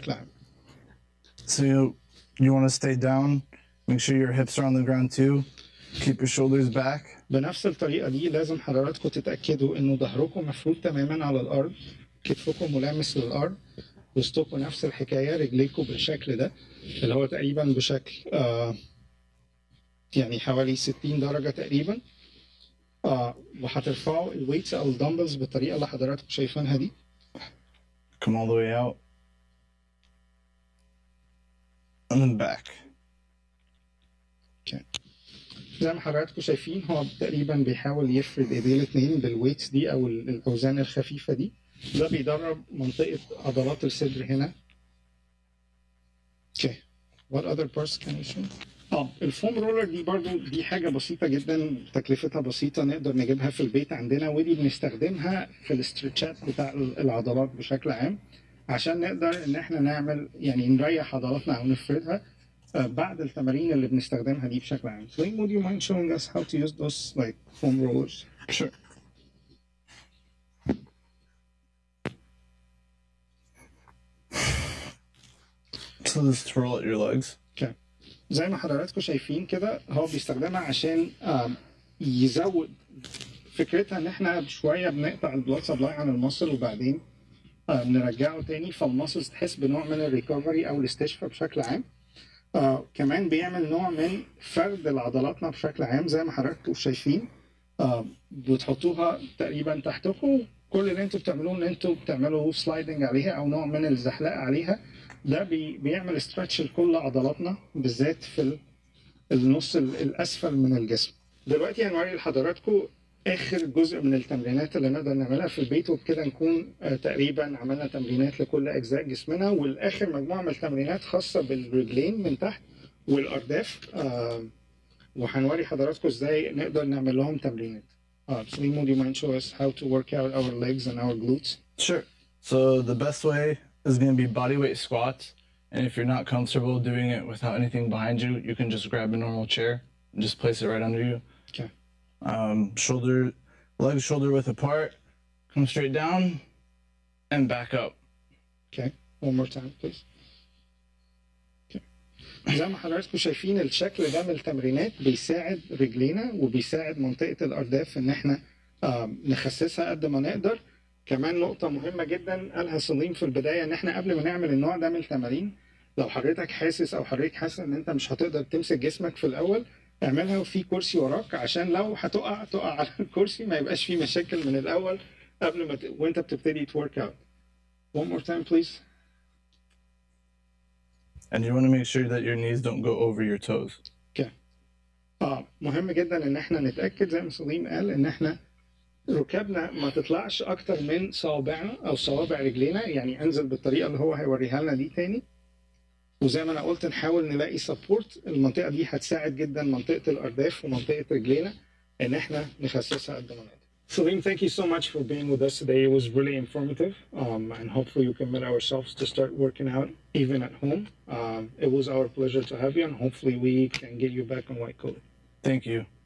بشكل عام So you you want to stay down. Make sure your hips are on the ground too. Keep your shoulders back. بنفس الطريقة دي لازم حضراتكم تتأكدوا إنه ظهركم مفروض تماما على الأرض كتفكم ملامس للأرض وسطكم نفس الحكاية رجليكم بالشكل ده اللي هو تقريبا بشكل آه يعني حوالي 60 درجة تقريبا آه وهترفعوا الويتس أو الدمبلز بالطريقة اللي حضراتكم شايفينها دي Come all the way out. And then back. زي ما حضراتكم شايفين هو تقريبا بيحاول يفرد ايديه الاثنين بالويتس دي او ال- الاوزان الخفيفه دي ده بيدرب منطقه عضلات الصدر هنا اوكي what other parts can you show اه الفوم رولر دي برضو دي حاجه بسيطه جدا تكلفتها بسيطه نقدر نجيبها في البيت عندنا ودي بنستخدمها في الاسترتشات بتاع ال- العضلات بشكل عام عشان نقدر ان احنا نعمل يعني نريح عضلاتنا او نفردها آه، بعد التمارين اللي بنستخدمها دي بشكل عام. So would you mind showing us how to use those like foam rollers? Sure. So just twirl out your legs. زي ما حضراتكم شايفين كده هو بيستخدمها عشان آم، يزود فكرتها ان احنا شويه بنقطع البلاد سبلاي عن المصل وبعدين آه، نرجعه تاني فالمصلز تحس بنوع من الريكفري او الاستشفاء بشكل عام. آه كمان بيعمل نوع من فرد لعضلاتنا بشكل عام زي ما حضراتكم شايفين آه بتحطوها تقريبا تحتكم كل اللي انتوا بتعملوه ان انتوا بتعملوا سلايدنج عليها او نوع من الزحلقه عليها ده بي بيعمل استرتش لكل عضلاتنا بالذات في ال- النص ال- الاسفل من الجسم دلوقتي هنوري لحضراتكم اخر جزء من التمرينات اللي نقدر نعملها في البيت وبكده نكون آه، تقريبا عملنا تمرينات لكل اجزاء جسمنا والاخر مجموعه من التمرينات خاصه بالرجلين من تحت والارداف آه، وهنوري حضراتكم ازاي نقدر نعمل لهم تمرينات. Uh, Salimo, do you mind show us how to work out our legs and our glutes? Sure. So the best way is going to be body weight squats. And if you're not comfortable doing it without anything behind you, you can just grab a normal chair and just place it right under you. Okay. Um, shoulder, legs shoulder width apart. Come straight down and back up. Okay, one more time please. Okay. زي ما حضراتكم شايفين الشكل ده من التمرينات بيساعد رجلينا وبيساعد منطقة الأرداف إن إحنا آم، نخسسها قد ما نقدر. كمان نقطة مهمة جدا قالها صليم في البداية إن إحنا قبل ما نعمل النوع ده من التمارين لو حضرتك حاسس أو حضرتك حاسس إن أنت مش هتقدر تمسك جسمك في الأول اعملها وفي كرسي وراك عشان لو هتقع تقع على الكرسي ما يبقاش في مشاكل من الأول قبل ما ت... وأنت بتبتدي تورك اوت. One more time please. And you want to make sure that your knees don't go over your toes. اه مهم جدا ان احنا نتاكد زي ما سليم قال ان احنا ركابنا ما تطلعش اكتر من صوابعنا او صوابع رجلينا يعني انزل بالطريقه اللي هو هيوريها لنا دي تاني وزي ما انا قلت نحاول نلاقي سبورت المنطقه دي هتساعد جدا منطقه الارداف ومنطقه رجلينا ان احنا نخسسها قد ما نقدر. Salim, thank you so much for being with us today. It was really informative, um, and hopefully we commit ourselves to start working out even at home. Um, it was our pleasure to have you, and hopefully we can get you back on white coat. Thank you.